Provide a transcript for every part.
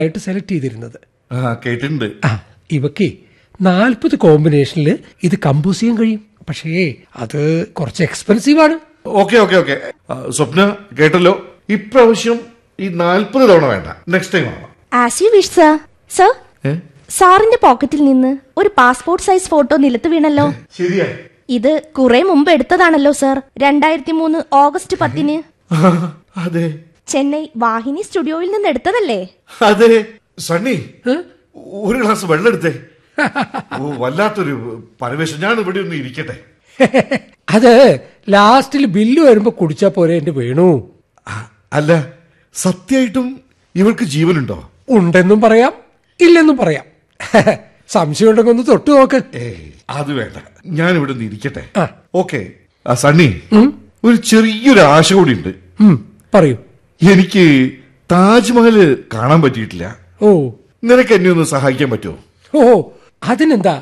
ആയിട്ട് സെലക്ട് ചെയ്തിരുന്നത് ആ കേട്ടിട്ടുണ്ട് ആ ഇവക്ക് നാൽപ്പത് കോമ്പിനേഷനിൽ ഇത് കമ്പോസ് ചെയ്യാൻ കഴിയും പക്ഷേ അത് കുറച്ച് എക്സ്പെൻസീവ് ആണ് ഓക്കെ ഓക്കെ ഓക്കെ സ്വപ്ന കേട്ടല്ലോ ഇപ്രാവശ്യം ഈ നാൽപ്പത് തവണ വേണ്ട നെക്സ്റ്റ് ടൈം ആവാം as you wish sir sir ഏ? സാറിന്റെ പോക്കറ്റിൽ നിന്ന് ഒരു പാസ്പോർട്ട് സൈസ് ഫോട്ടോ നിലത്ത് വീണല്ലോ ശരിയാ ഇത് കുറെ മുമ്പ് എടുത്തതാണല്ലോ സർ രണ്ടായിരത്തി മൂന്ന് ഓഗസ്റ്റ് പത്തിന് ആ, അതെ ചെന്നൈ വാഹിനി സ്റ്റുഡിയോയിൽ നിന്ന് എടുത്തതല്ലേ അതെ സണ്ണി ഒരു ഗ്ലാസ് വെള്ളം എടുത്തേ ഓ വല്ലാത്തൊരു പരവേശം ഞാൻ ഇവിടെ ഒന്ന് ഇരിക്കട്ടെ അത് ലാസ്റ്റിൽ ബില്ല് വരുമ്പോ കുടിച്ചാ പോരെ എന്റെ വേണു ആ, അല്ല സത്യമായിട്ടും ഇവൾക്ക് ജീവനുണ്ടോ ഉണ്ടെന്നും പറയാം ഇല്ലെന്നും പറയാം സംശയം ഉണ്ടെങ്കിൽ ഒന്ന് തൊട്ടു നോക്ക് ഏയ് അത് വേണ്ട ഞാൻ ഇവിടെ ഒന്ന് ഇരിക്കട്ടെ ആ. ഓക്കെ സണ്ണി ഒരു ചെറിയൊരു ആശ കൂടി ഉണ്ട് ഉം, പറയൂ എനിക്ക് താജ്മഹല് കാണാൻ പറ്റിയിട്ടില്ല ഓ നിനക്ക് എന്നെ ഒന്ന് സഹായിക്കാൻ പറ്റുമോ ഓ അതിനെന്താ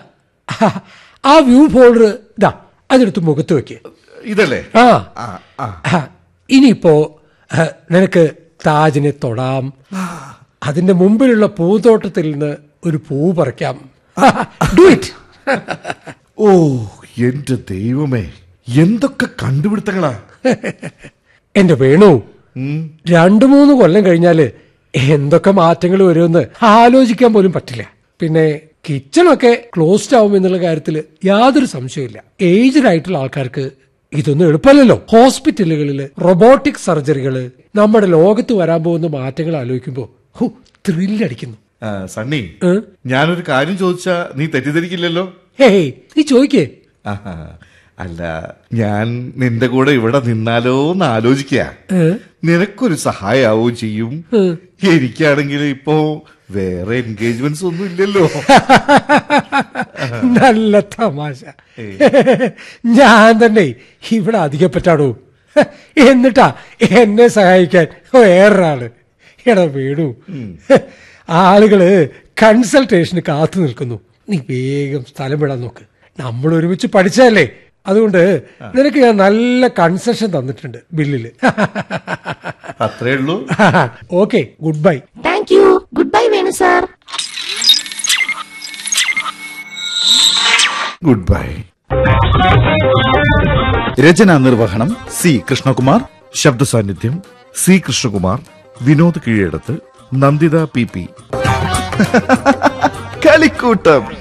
ആ വ്യൂ ഫോൾഡർ ഇതാ അതെടുത്ത് മുഖത്ത് വെക്ക് ഇതല്ലേ ആ ആ ആ ആ, ഇനിയിപ്പോ ആ, നിനക്ക് താജിനെ തൊടാം അതിന്റെ മുമ്പിലുള്ള പൂന്തോട്ടത്തിൽ നിന്ന് ഒരു പൂ പറിക്കാം ഡു ഇറ്റ് ഓ എന്റെ ദൈവമേ എന്തൊക്കെ കണ്ടുപിടുത്തങ്ങളാ എന്റെ വേണു രണ്ടു മൂന്ന് കൊല്ലം കഴിഞ്ഞാല് എന്തൊക്കെ മാറ്റങ്ങൾ വരുമെന്ന് ആലോചിക്കാൻ പോലും പറ്റില്ല പിന്നെ കിച്ചണൊക്കെ ക്ലോസ്ഡ് ആവും എന്നുള്ള കാര്യത്തിൽ യാതൊരു സംശയമില്ല ഏജ്ഡ് ആയിട്ടുള്ള ആൾക്കാർക്ക് ഇതൊന്നും എളുപ്പമല്ലല്ലോ ഹോസ്പിറ്റലുകളില് റൊബോട്ടിക് സർജറികള് നമ്മുടെ ലോകത്ത് വരാൻ പോകുന്ന മാറ്റങ്ങൾ ആലോചിക്കുമ്പോ ഹു ത്രില്ലടിക്കുന്നു ആ, സണ്ണി ഏ? ഞാനൊരു കാര്യം ചോദിച്ചാ നീ തെറ്റിദ്ധരിക്കില്ലല്ലോ ഹേയ് നീ ചോദിക്കേ ആഹാ. അല്ല ഞാൻ നിന്റെ കൂടെ ഇവിടെ നിന്നാലോ എന്ന് ആലോചിക്കുക ഏ? നിനക്കൊരു സഹായാവുകയും ചെയ്യും എനിക്കാണെങ്കിൽ ഇപ്പോ വേറെ എൻഗേജ്മെന്റ്സ് ഒന്നും ഇല്ലല്ലോ നല്ല തമാശ ഞാൻ തന്നെ ഇവിടെ അധികപ്പെട്ടാടോ എന്നിട്ടാ എന്നെ സഹായിക്കാൻ വേറൊരാള് എടാ വീണു ആളുകള് കൺസൾട്ടേഷന് കാത്തു നിൽക്കുന്നു നീ വേഗം സ്ഥലം വിടാൻ നോക്ക് നമ്മൾ ഒരുമിച്ച് പഠിച്ചതല്ലേ അതുകൊണ്ട് നിനക്ക് ഞാൻ നല്ല കൺസെഷൻ തന്നിട്ടുണ്ട് ബില്ലില് അത്രേ ഉള്ളൂ okay good bye thank you good bye Venu sir good bye രചനാ നിർവഹണം സി കൃഷ്ണകുമാർ ശബ്ദ സാന്നിധ്യം C Krishnakumar Vinod Keezhadath Nanditha P P കളിക്കൂട്ടം